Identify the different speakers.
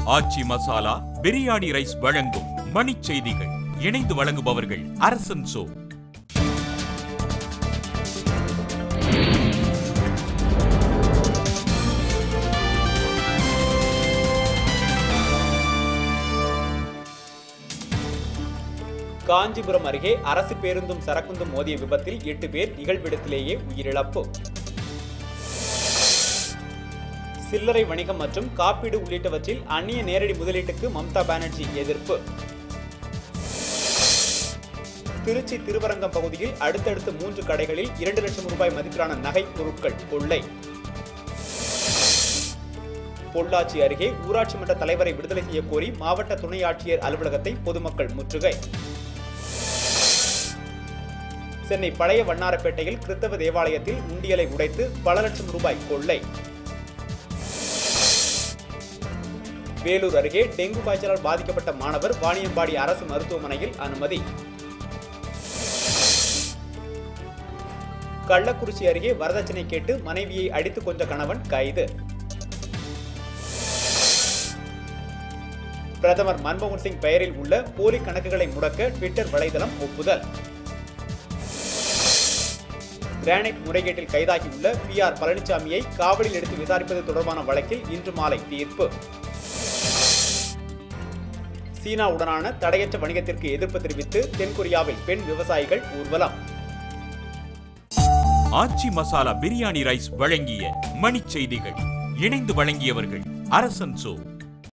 Speaker 1: ஆச்சி masala biryani rice வழங்கும் மணிச் செய்திகள் இணைந்து வழங்குபவர்கள் அரசன் சோ
Speaker 2: காஞ்சிபுரம் அருகே அரசு பேருந்தும் சரக்குந்தும் மோதிய விபத்தில் எட்டு பேர் நிகழ்விடத்திலேயே உயிரிழப்பு சில்லறை வணிகம் மற்றும் காப்பீடு உள்ளிட்டவற்றில் அந்நிய நேரடி முதலீட்டுக்கு மம்தா பானர்ஜி எதிர்ப்பு திருச்சி திருவரங்கம் பகுதியில் அடுத்தடுத்து மூன்று கடைகளில் இரண்டு லட்சம் ரூபாய் மதிப்பிலான நகை பொருட்கள் கொள்ளை பொள்ளாச்சி அருகே ஊராட்சி மன்ற தலைவரை விடுதலை செய்ய கோரி மாவட்ட துணை ஆட்சியர் அலுவலகத்தை பொதுமக்கள் முற்றுகை சென்னை பழைய வண்ணாரப்பேட்டையில் கிறிஸ்தவ தேவாலயத்தில் உண்டியலை உடைத்து பல லட்சம் ரூபாய் கொள்ளை வேலூர் அருகே டெங்கு காய்ச்சலால் பாதிக்கப்பட்ட மாணவர் வாணியம்பாடி அரசு மருத்துவமனையில் அனுமதி கள்ளக்குறிச்சி அருகே வரதட்சணை கேட்டு மனைவியை அடித்துக் கொன்ற கணவன் கைது பிரதமர் மன்மோகன் சிங் பெயரில் உள்ள போலி கணக்குகளை முடக்க ட்விட்டர் வலைதளம் ஒப்புதல் கிரானைட் முறைகேட்டில் கைதாகியுள்ள பி ஆர் பழனிசாமியை காவலில் எடுத்து விசாரிப்பது தொடர்பான வழக்கில் இன்று மாலை தீர்ப்பு சீனாவுடனான தடையற்ற வணிகத்திற்கு எதிர்ப்பு தெரிவித்து தென்கொரியாவில் பெண் விவசாயிகள் ஊர்வலம்
Speaker 1: ஆச்சி மசாலா பிரியாணி ரைஸ் வழங்கிய மணிச் செய்திகள் இணைந்து வழங்கியவர்கள் அரசன் சோ